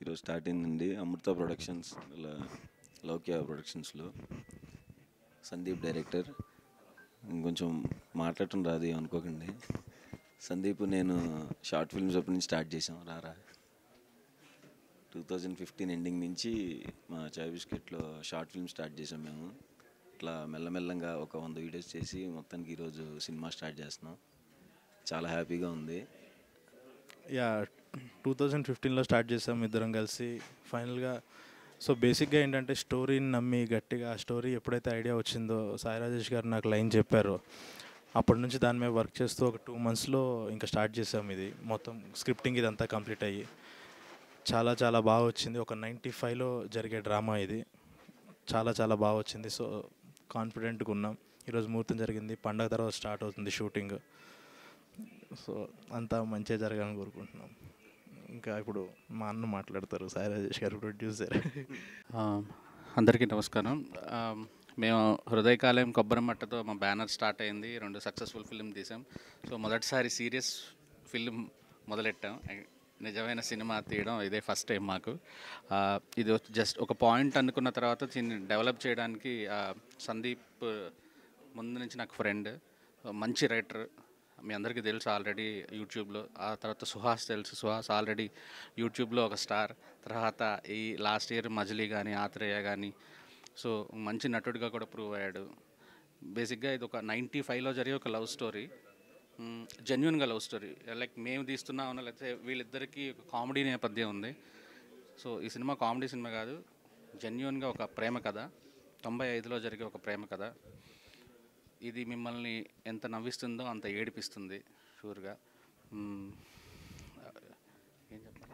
Start అయిందండి అమృత productions ఇలా Loukya ప్రొడక్షన్స్లో Sandeep director ఇంకొంచెం మాట్లాడటం రాదు ఏం అనుకోకండి సందీప్ నేను షార్ట్ ఫిల్మ్స్ అప్పటి నుంచి స్టార్ట్ చేసాం రారా టూ థౌజండ్ ఫిఫ్టీన్ ఎండింగ్ నుంచి మా చాయ్ బిస్కెట్లో షార్ట్ ఫిల్మ్ స్టార్ట్ చేసాం మేము ఇట్లా మెల్లమెల్లంగా ఒక వంద వీడియోస్ చేసి మొత్తానికి ఈరోజు సినిమా స్టార్ట్ చేస్తున్నాం చాలా హ్యాపీగా ఉంది యా టూ థౌజండ్ ఫిఫ్టీన్లో స్టార్ట్ చేసాం ఇద్దరం కలిసి ఫైనల్గా సో బేసిక్గా ఏంటంటే స్టోరీని నమ్మి గట్టిగా ఆ స్టోరీ ఎప్పుడైతే ఐడియా వచ్చిందో సాయి రాజేష్ గారు నాకు లైన్ చెప్పారు అప్పటి నుంచి దాని మీద వర్క్ చేస్తూ ఒక టూ మంత్స్లో ఇంకా స్టార్ట్ చేసాం ఇది మొత్తం స్క్రిప్టింగ్ ఇదంతా కంప్లీట్ అయ్యి చాలా చాలా బాగా వచ్చింది ఒక నైంటీ ఫైవ్లో జరిగే డ్రామా ఇది చాలా చాలా బాగా వచ్చింది సో కాన్ఫిడెంట్గా ఉన్నాం ఈరోజు ముహూర్తం జరిగింది పండగ తర్వాత స్టార్ట్ అవుతుంది షూటింగ్ సో అంతా మంచిగా జరగాలని కోరుకుంటున్నాం ఇంకా ఇప్పుడు మా అన్న మాట్లాడతారు సాయి రాజేష్ గారు ప్రొడ్యూసర్ ఆ, అందరికీ నమస్కారం ఆ, మేము హృదయకాలయం కొబ్బరి మట్టతో మా బ్యానర్ స్టార్ట్ అయింది రెండు సక్సెస్ఫుల్ ఫిల్మ్ తీసాం సో మొదటిసారి సీరియస్ ఫిల్మ్ మొదలెట్టాం నిజమైన సినిమా తీయడం ఇదే ఫస్ట్ టైం మాకు ఆ, ఇది జస్ట్ ఒక పాయింట్ అనుకున్న తర్వాత దీన్ని డెవలప్ చేయడానికి ఆ, సందీప్ ముందు నుంచి నాకు ఫ్రెండ్ మంచి రైటర్ మీ అందరికీ తెలుసు ఆల్రెడీ యూట్యూబ్లో ఆ తర్వాత సుహాస్ తెలుసు సుహాస్ ఆల్రెడీ యూట్యూబ్లో ఒక స్టార్ తర్వాత ఈ లాస్ట్ ఇయర్ మజిలీ కానీ ఆత్రేయ కానీ సో మంచి నటుడిగా కూడా ప్రూవ్ అయ్యాడు బేసిక్గా ఇది ఒక నైంటీ ఫైవ్లో జరిగే ఒక లవ్ స్టోరీ జెన్యున్గా లవ్ స్టోరీ లైక్ మేము తీస్తున్నామన్నా లేకపోతే వీళ్ళిద్దరికీ ఒక కామెడీ నేపథ్యం ఉంది సో ఈ సినిమా కామెడీ సినిమా కాదు జెన్యున్గా ఒక ప్రేమ కథ తొంభై ఐదులో జరిగే ఒక ప్రేమ కథ ఇది మిమ్మల్ని ఎంత నవ్విస్తుందో అంత ఏడిపిస్తుంది షూర్గా మ్మ్. ఏం చెప్పాలి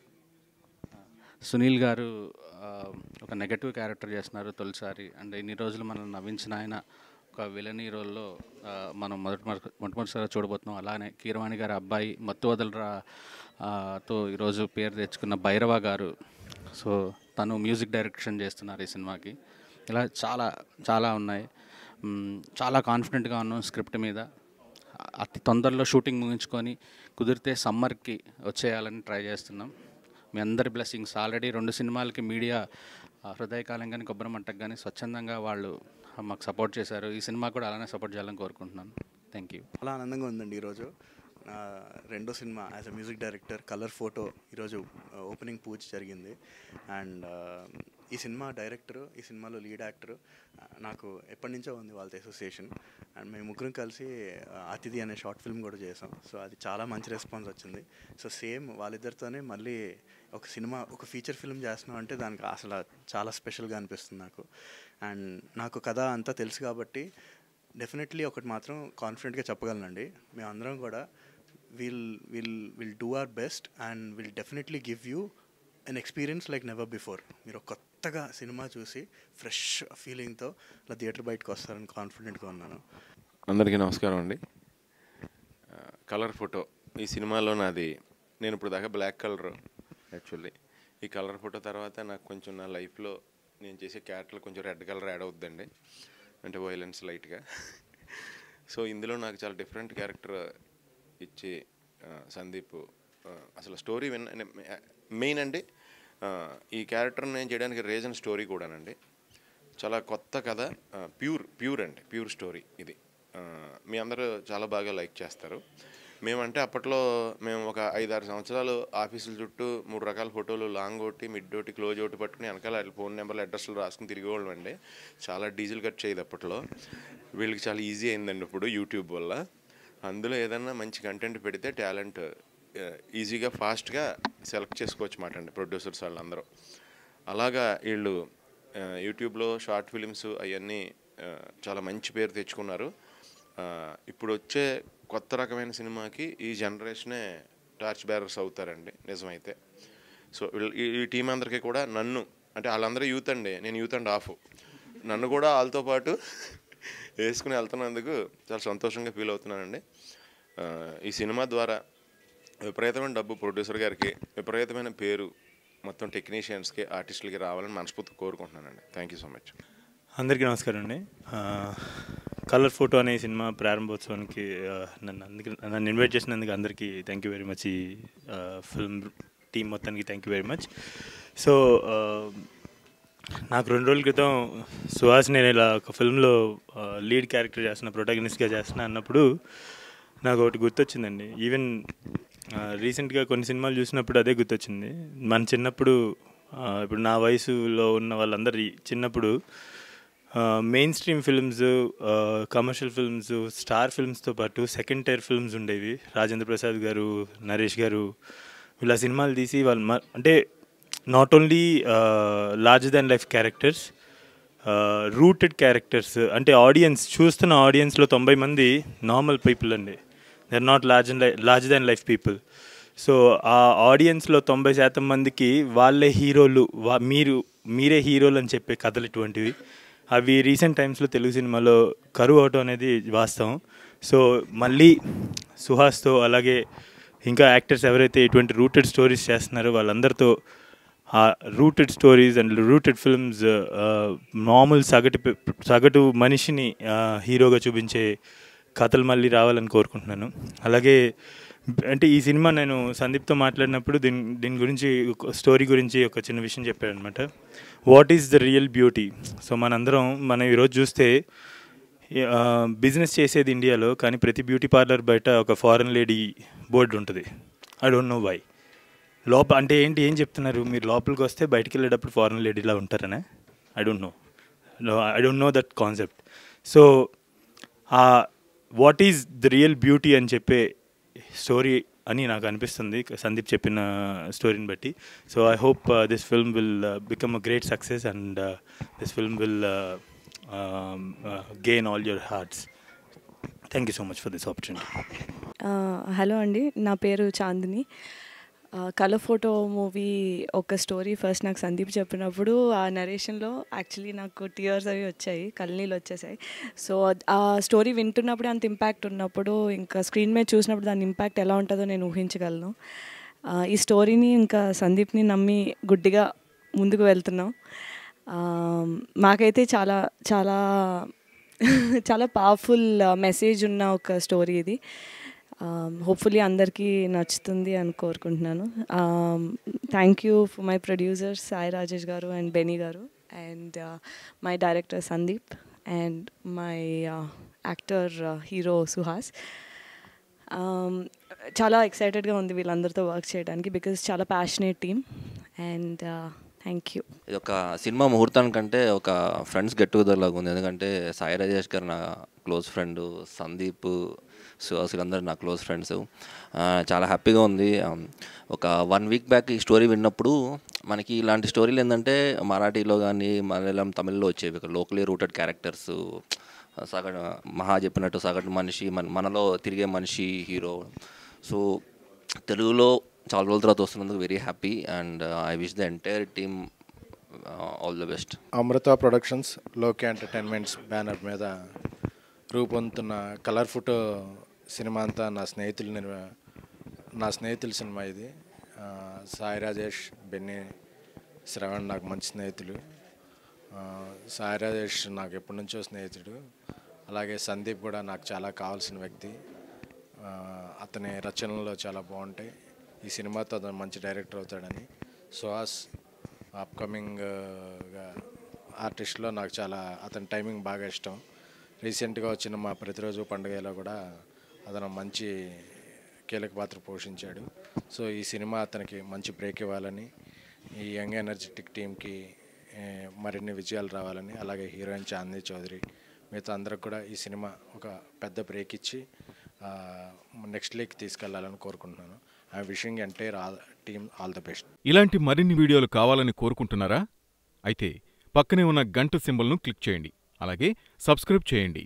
ఆ, సునీల్ గారు ఆ, ఒక నెగటివ్ క్యారెక్టర్ చేస్తున్నారు తొలిసారి అండ్ ఇన్ని రోజులు మనల్ని నవ్వించిన ఆయన ఒక విలనీ రోల్లో ఆ, మనం మొదటి మొదటి- మొట్టమొదటిసారి చూడబోతున్నాం అలానే కీరవాణి గారి అబ్బాయి మత్తు వదలరా ఆ, తో ఈరోజు పేరు తెచ్చుకున్న భైరవ గారు సో తను మ్యూజిక్ డైరెక్షన్ చేస్తున్నారు ఈ సినిమాకి ఇలా చాలా చాలా ఉన్నాయి మ్మ్, చాలా కాన్ఫిడెంట్గా ఉన్నాం స్క్రిప్ట్ మీద అతి తొందరలో షూటింగ్ ముగించుకొని కుదిరితే సమ్మర్కి వచ్చేయాలని ట్రై చేస్తున్నాం మీ అందరి బ్లెస్సింగ్స్ ఆల్రెడీ రెండు సినిమాలకి మీడియా ఆ, హృదయకాలం కానీ కొబ్బరి మంటకు కానీ స్వచ్ఛందంగా వాళ్ళు మాకు సపోర్ట్ చేశారు ఈ సినిమా కూడా అలానే సపోర్ట్ చేయాలని కోరుకుంటున్నాను థ్యాంక్ యూ చాలా ఆనందంగా ఉందండి ఈరోజు నా రెండో cinema as a music director colour photo ఈరోజు ఓపెనింగ్ పూజ జరిగింది అండ్ ఈ సినిమా డైరెక్టర్ ఈ సినిమాలో లీడ్ యాక్టర్ నాకు ఎప్పటి నుంచో ఉంది వాళ్ళతో అసోసియేషన్ అండ్ మేము ముగ్గురం కలిసి ఆ, అతిథి అనే షార్ట్ ఫిల్మ్ కూడా చేసాం సో అది చాలా మంచి రెస్పాన్స్ వచ్చింది సో సేమ్ వాళ్ళిద్దరితోనే మళ్ళీ ఒక సినిమా ఒక ఫీచర్ ఫిల్మ్ చేస్తున్నాం అంటే దానికి అసలు చాలా స్పెషల్గా అనిపిస్తుంది నాకు అండ్ నాకు కథ అంతా తెలుసు కాబట్టి డెఫినెట్లీ ఒకటి మాత్రం కాన్ఫిడెంట్గా చెప్పగలనండి మేమందరం కూడా will will will do our best and will definitely give you an experience like never before మీరు ఒక కొత్తగా సినిమా చూసి ఫ్రెష్ ఫీలింగ్తో ఇలా థియేటర్ బయటకు వస్తారని కాన్ఫిడెంట్గా ఉన్నాను అందరికీ నమస్కారం అండి ఆ, కలర్ ఫోటో ఈ సినిమాలో నాది నేను ఇప్పుడు దాకా బ్లాక్ కలర్ యాక్చువల్లీ ఈ కలర్ ఫోటో తర్వాత నాకు కొంచెం నా లైఫ్లో నేను చేసే క్యారెక్టర్ కొంచెం రెడ్ కలర్ యాడ్ అవుద్దండి అంటే వైలెన్స్ లైట్గా సో ఇందులో నాకు చాలా డిఫరెంట్ క్యారెక్టర్ ఇచ్చి ఆ, సందీప్ ఆ, అసలు స్టోరీ విన్ మెయిన్ అండి ఆ, ఈ క్యారెక్టర్ నేను చేయడానికి రీజన్ స్టోరీ కూడానండి చాలా కొత్త కథ ప్యూర్ ప్యూర్ అండి ప్యూర్ స్టోరీ ఇది ఆ, మీ అందరూ చాలా బాగా లైక్ చేస్తారు మేమంటే అప్పట్లో మేము ఒక ఐదారు సంవత్సరాలు ఆఫీసుల చుట్టూ మూడు రకాల ఫోటోలు లాంగ్ ఒకటి మిడ్ ఒకటి క్లోజ్ ఒకటి పట్టుకుని వెనకాల ఫోన్ నెంబర్లు అడ్రస్లు రాసుకుని తిరిగేవాళ్ళం అండి చాలా డీజిల్ కట్ చేయదు అప్పట్లో వీళ్ళకి చాలా ఈజీ అయిందండి ఇప్పుడు యూట్యూబ్ వల్ల అందులో ఏదన్నా మంచి కంటెంట్ పెడితే టాలెంట్ ఈజీగా ఫాస్ట్గా సెలెక్ట్ చేసుకోవచ్చు మాట అండి ప్రొడ్యూసర్స్ వాళ్ళందరూ అలాగా వీళ్ళు ఆ, యూట్యూబ్లో షార్ట్ ఫిలిమ్స్ అవన్నీ ఆ, చాలా మంచి పేరు తెచ్చుకున్నారు ఆ, ఇప్పుడు వచ్చే కొత్త రకమైన సినిమాకి ఈ జనరేషనే టార్చ్ బ్యారర్స్ అవుతారండి నిజమైతే సో వీళ్ళ- ఈ ఈ టీం అందరికీ కూడా నన్ను అంటే వాళ్ళందరూ యూత్ అండి నేను యూత్ అండ్ ఆఫ్ నన్ను కూడా వాళ్ళతో పాటు వేసుకుని వెళ్తున్నందుకు చాలా సంతోషంగా ఫీల్ అవుతున్నానండి ఆ, ఈ సినిమా ద్వారా విపరీతమైన డబ్బు ప్రొడ్యూసర్ గారికి విపరీతమైన పేరు మొత్తం టెక్నీషియన్స్కి ఆర్టిస్టులకి రావాలని మనస్ఫూర్తి కోరుకుంటున్నానండి థ్యాంక్ యూ సో మచ్ అందరికీ నమస్కారం అండి ఆ, కలర్ ఫోటో అనే సినిమా ప్రారంభోత్సవానికి ఆ, నన్ను అందుకు నన్ను ఇన్వైట్ చేసినందుకు అందరికీ థ్యాంక్ యూ వెరీ మచ్ ఈ ఆ, ఫిల్మ్ టీం మొత్తానికి thank you very much so నాకు రెండు రోజుల క్రితం సుహాస్ నేను ఇలా ఒక ఫిల్మ్లో లీడ్ క్యారెక్టర్ చేస్తున్నా ప్రొటాగనిస్ట్గా చేస్తున్నా అన్నప్పుడు నాకు ఒకటి గుర్తొచ్చిందండి ఈవెన్ రీసెంట్గా కొన్ని సినిమాలు చూసినప్పుడు అదే గుర్తొచ్చింది మన చిన్నప్పుడు ఆ, ఇప్పుడు నా వయసులో ఉన్న వాళ్ళందరి చిన్నప్పుడు mainstream films commercial films star ఫిల్మ్స్తో పాటు సెకండ్ టైర్ ఫిల్మ్స్ ఉండేవి రాజేంద్ర ప్రసాద్ గారు నరేష్ గారు ఇలా సినిమాలు తీసి వాళ్ళు మ- అంటే not only large than life characters rooted characters అంటే ఆడియన్స్ చూస్తున్న ఆడియన్స్లో తొంభై మంది నార్మల్ పీపుల్ అండి they are not large and large than life people so ఆ ఆడియన్స్లో తొంభై శాతం మందికి వాళ్ళే హీరోలు వా మీరు మీరే హీరోలు అని చెప్పే కథలు ఇటువంటివి అవి రీసెంట్ టైమ్స్లో తెలుగు సినిమాలో కరువు అవటం అనేది వాస్తవం సో మళ్ళీ సుహాస్తో అలాగే ఇంకా యాక్టర్స్ ఎవరైతే ఇటువంటి రూటెడ్ స్టోరీస్ చేస్తున్నారో వాళ్ళందరితో ఆ rooted stories and rooted films మామూలు సగటు పె- సగటు మనిషిని ఆ, హీరోగా చూపించే కథలు మళ్ళీ రావాలని కోరుకుంటున్నాను అలాగే అంటే ఈ సినిమా నేను సందీప్తో మాట్లాడినప్పుడు దీని దీని గురించి ఒక స్టోరీ గురించి ఒక చిన్న విషయం చెప్పాడు అనమాట what is the real beauty so మనందరం మనం ఈరోజు చూస్తే బిజినెస్ చేసేది ఇండియాలో కానీ ప్రతి బ్యూటీ పార్లర్ బయట ఒక ఫారెన్ లేడీ బోర్డు ఉంటుంది ఐ డోంట్ నో వై లోప అంటే ఏంటి ఏం చెప్తున్నారు మీరు లోపలికి వస్తే బయటికి వెళ్ళేటప్పుడు ఫారెన్ లేడీలా ఉంటారనే I don't know I don't know that concept so what is the real beauty అని చెప్పే స్టోరీ అని నాకు అనిపిస్తుంది సందీప్ చెప్పిన స్టోరీని బట్టి so I hope this film will become a great success and this film will gain all your hearts thank you so much for this opportunity hello అండి నా పేరు చాందిని కలర్ ఫోటో మూవీ ఒక స్టోరీ ఫస్ట్ నాకు సందీప్ చెప్పినప్పుడు ఆ నరేషన్లో actually నాకు tears అవి వచ్చాయి కళ్ళనీళ్ళు వచ్చేసాయి సో ఆ స్టోరీ వింటున్నప్పుడు అంత ఇంపాక్ట్ ఉన్నప్పుడు ఇంకా స్క్రీన్ మీద చూసినప్పుడు దాని ఇంపాక్ట్ ఎలా ఉంటుందో నేను ఊహించగలను ఆ, ఈ స్టోరీని ఇంకా సందీప్ని నమ్మి గుడ్డిగా ముందుకు వెళ్తున్నాం ఆ, మాకైతే చాలా చాలా చాలా పవర్ఫుల్ మెసేజ్ ఉన్న ఒక స్టోరీ ఇది హోప్ఫుల్లీ అందరికీ నచ్చుతుంది అని కోరుకుంటున్నాను thank you for my producers Sai Rajesh garu and Benny garu and my director Sandeep and my actor hero Suhas Um, చాలా ఎక్సైటెడ్గా ఉంది వీళ్ళందరితో వర్క్ చేయడానికి బికాజ్ చాలా passionate team and thank you ఇది ఒక సినిమా ముహూర్తానికంటే ఒక ఫ్రెండ్స్ గెట్ టుగెదర్ లాగా ఉంది ఎందుకంటే సాయి రాజేష్ గారు నా క్లోజ్ ఫ్రెండ్ సందీప్ సుహాస్ అందరు నా క్లోజ్ ఫ్రెండ్స్ చాలా హ్యాపీగా ఉంది Um, ఒక వన్ వీక్ బ్యాక్ ఈ స్టోరీ విన్నప్పుడు మనకి ఇలాంటి స్టోరీలు ఏంటంటే మరాఠీలో కానీ మలయాళం తమిళ్లో వచ్చేవి ఒక లోకలీ రూటెడ్ క్యారెక్టర్స్ సగటు మహా చెప్పినట్టు సగటు మనిషి మన మనలో తిరిగే మనిషి హీరో సో తెలుగులో చాలా రోజుల తర్వాత వస్తున్నందుకు very happy and I wish the entire team all the best Amrutha productions లోకే ఎంటర్టైన్మెంట్స్ బ్యానర్ మీద రూపొందుతున్న కలర్ ఫోటో సినిమా అంతా నా స్నేహితులు నిర్వ- నా స్నేహితుల సినిమా ఇది ఆ, సాయి రాజేష్ బెన్నీ శ్రవణ్ నాకు మంచి స్నేహితులు ఆ, సాయి రాజేష్ నాకు ఎప్పటి నుంచో స్నేహితుడు అలాగే సందీప్ కూడా నాకు చాలా కావాల్సిన వ్యక్తి ఆ, అతని రచనలు చాలా బాగుంటాయి ఈ సినిమాతో అతను మంచి డైరెక్టర్ అవుతాడని సుహాస్ అప్కమింగ్ ఆర్టిస్ట్లో నాకు చాలా అతని టైమింగ్ బాగా ఇష్టం రీసెంట్గా వచ్చిన మా ప్రతిరోజు పండుగలో కూడా అతను మంచి కీలక పాత్ర పోషించాడు సో ఈ సినిమా అతనికి మంచి బ్రేక్ ఇవ్వాలని ఈ యంగ్ ఎనర్జెటిక్ టీంకి ఏ, మరిన్ని విజయాలు రావాలని అలాగే హీరోయిన్ చాందీ చౌదరి మిగతా అందరికి కూడా ఈ సినిమా ఒక పెద్ద బ్రేక్ ఇచ్చి నెక్స్ట్ లీక్ తీసుకెళ్లాలని కోరుకుంటున్నాను I wishing entire all team all the best ఇలాంటి మరిన్ని వీడియోలు కావాలని కోరుకుంటున్నారా అయితే పక్కనే ఉన్న గంట సింబల్ను క్లిక్ చేయండి అలాగే సబ్స్క్రైబ్ చేయండి